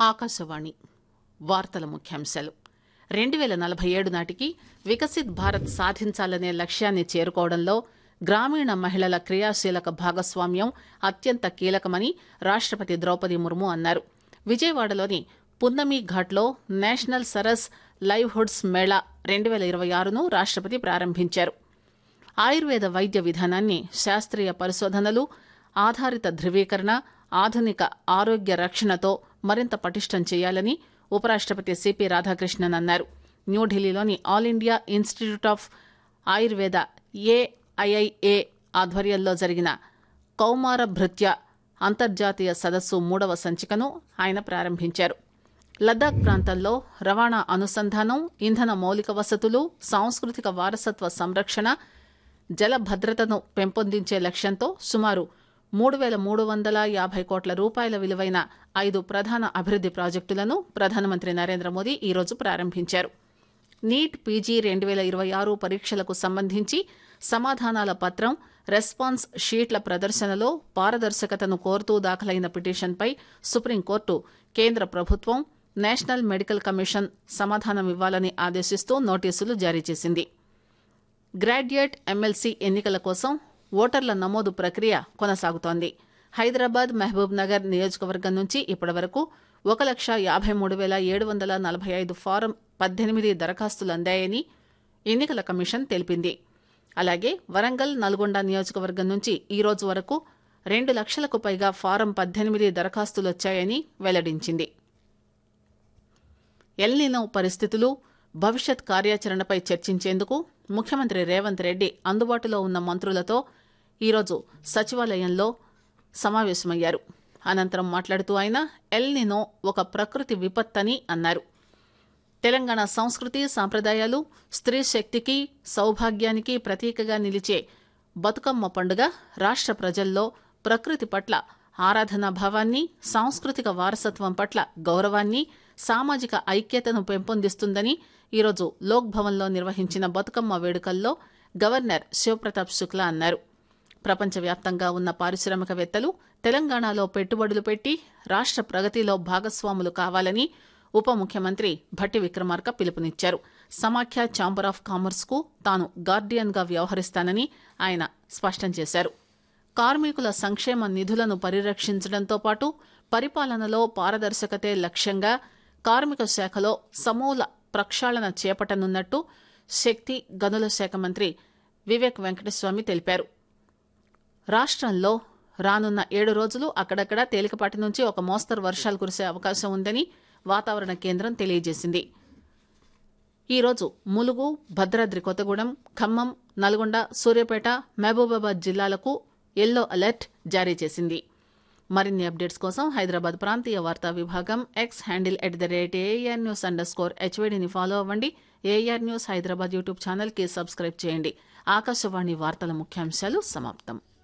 ఆకాశవాణి వార్తల ముఖ్యాంశాలు రెండు పేల నలభై ఏడు నాటికి వికసిత్ భారత్ సాధించాలనే లక్ష్యాన్ని చేరుకోవడంలో గ్రామీణ మహిళల క్రియాశీలక భాగస్వామ్యం అత్యంత కీలకమని రాష్టపతి ద్రౌపది ముర్ము అన్నారు విజయవాడలోని పున్నమి ఘాట్లో నేషనల్ సరస్ లైవ్హుడ్స్ మేళా రెండు పేల ఇరవై ఆరును రాష్టపతి ప్రారంభించారు ఆయుర్వేద వైద్య విధానాన్ని శాస్త్రీయ పరిశోధనలు ఆధారిత ధృవీకరణ ఆధునిక ఆరోగ్య రక్షణతో మరింత పటిష్టం చేయాలని ఉపరాష్టపతి సిపి రాధాకృష్ణన్ అన్నారు న్యూఢిల్లీలోని all India institute of Ayurveda AIIA ఆధ్వర్యంలో జరిగిన కౌమార భృత్య అంతర్జాతీయ సదస్సు మూడవ సంచికను ఆయన ప్రారంభించారు లద్దాఖ్ ప్రాంతంలో రవాణా అనుసంధానం ఇంధన మౌలిక వసతులు సాంస్కృతిక వారసత్వ సంరక్షణ జల భద్రతను పెంపొందించే లక్ష్యంతో సుమారు మూడు పేల మూడు వందల యాభై కోట్ల రూపాయల విలువైన ఐదు ప్రధాన అభివృద్ది ప్రాజెక్టులను ప్రధానమంత్రి నరేంద్ర మోదీ ఈరోజు ప్రారంభించారు నీట్ పీజీ రెండు పేల ఇరవై ఆరు పరీక్షలకు సంబంధించి సమాధానాల పత్రం రెస్పాన్స్ షీట్ల ప్రదర్శనలో పారదర్శకతను కోరుతూ దాఖలైన పిటిషన్పై సుప్రీంకోర్టు కేంద్ర ప్రభుత్వం నేషనల్ మెడికల్ కమిషన్ సమాధానమివ్వాలని ఆదేశిస్తూ నోటీసులు జారీ చేసింది గ్రాడ్యుయేట్ ఎమ్మెల్సీ ఎన్నికల కోసం ఓటర్ల నమోదు ప్రక్రియ కొనసాగుతోంది హైదరాబాద్ మహబూబ్ నగర్ నియోజకవర్గం నుంచి ఇప్పటివరకు ఒక లక్ష యాభై మూడు వేల ఏడు వందల నలభై ఐదు ఫారం పద్దెనిమిది దరఖాస్తులు అందాయని ఎన్నికల కమిషన్ తెలిపింది అలాగే వరంగల్ నల్గొండ నియోజకవర్గం నుంచి ఈ రోజు వరకు రెండు లక్షలకు పైగా ఫారం పద్దెనిమిది దరఖాస్తులు వచ్చాయని వెల్లడించింది ఎల్నినో పరిస్థితులు భవిష్యత్ కార్యాచరణపై చర్చించేందుకు ముఖ్యమంత్రి రేవంత్ రెడ్డి అందుబాటులో ఉన్న మంత్రులతో ఈరోజు సచివాలయంలో సమావేశమయ్యారు అనంతరం మాట్లాడుతూ ఆయన ఎల్నినో ఒక ప్రకృతి విపత్తని అన్నారు తెలంగాణ సంస్కృతి సాంప్రదాయాలు స్త్రీ శక్తికి సౌభాగ్యానికి ప్రతీకగా నిలిచే బతుకమ్మ పండుగ రాష్ట్ర ప్రజల్లో ప్రకృతి పట్ల ఆరాధనా భావాన్ని సాంస్కృతిక వారసత్వం పట్ల గౌరవాన్ని సామాజిక ఐక్యతను పెంపొందిస్తుందని ఈరోజు లోక్ భవన్లో నిర్వహించిన బతుకమ్మ వేడుకల్లో గవర్నర్ శివప్రతాప్ శుక్లా అన్నారు ప్రపంచవ్యాప్తంగా ఉన్న పారిశ్రామికవేత్తలు తెలంగాణలో పెట్టుబడులు పెట్టి రాష్ట్ర ప్రగతిలో భాగస్వాములు కావాలని ఉప ముఖ్యమంత్రి భట్టి విక్రమార్క పిలుపునిచ్చారు సమాఖ్య ఛాంబర్ ఆఫ్ కామర్స్ కు తాను గార్డియన్ గా వ్యవహరిస్తానని ఆయన స్పష్టం చేశారు కార్మికుల సంక్షేమ నిధులను పరిరక్షించడంతో పాటు పరిపాలనలో పారదర్శకతే లక్ష్యంగా కార్మిక శాఖలో సమూల ప్రక్షాళన చేపట్టనున్నట్టు శక్తి గనుల శాఖ మంత్రి వివేక్ వెంకటస్వామి తెలిపారు రాష్ట్రంలో రానున్న ఏడు రోజులు అక్కడక్కడ తేలికపాటి నుంచి ఒక మోస్తరు వర్షాలు కురిసే అవకాశం ఉందని వాతావరణ కేంద్రం తెలియజేసింది ఈరోజు ములుగు భద్రాద్రి కొత్తగూడెం ఖమ్మం నల్గొండ సూర్యాపేట మహబూబాబాద్ జిల్లాలకు ఎల్లో అలర్ట్ జారీ చేసింది మరిన్ని అప్డేట్స్ కోసం హైదరాబాద్ ప్రాంతీయ వార్తా విభాగం X handle at the rate AR news underscore హెచ్వీడీని ఫాలో అవ్వండి ఏఆర్ న్యూస్ హైదరాబాద్ యూట్యూబ్ ఛానల్కి సబ్స్క్రైబ్ చేయండి ఆకాశవాణి వార్తల ముఖ్యాంశాలు సమాప్తం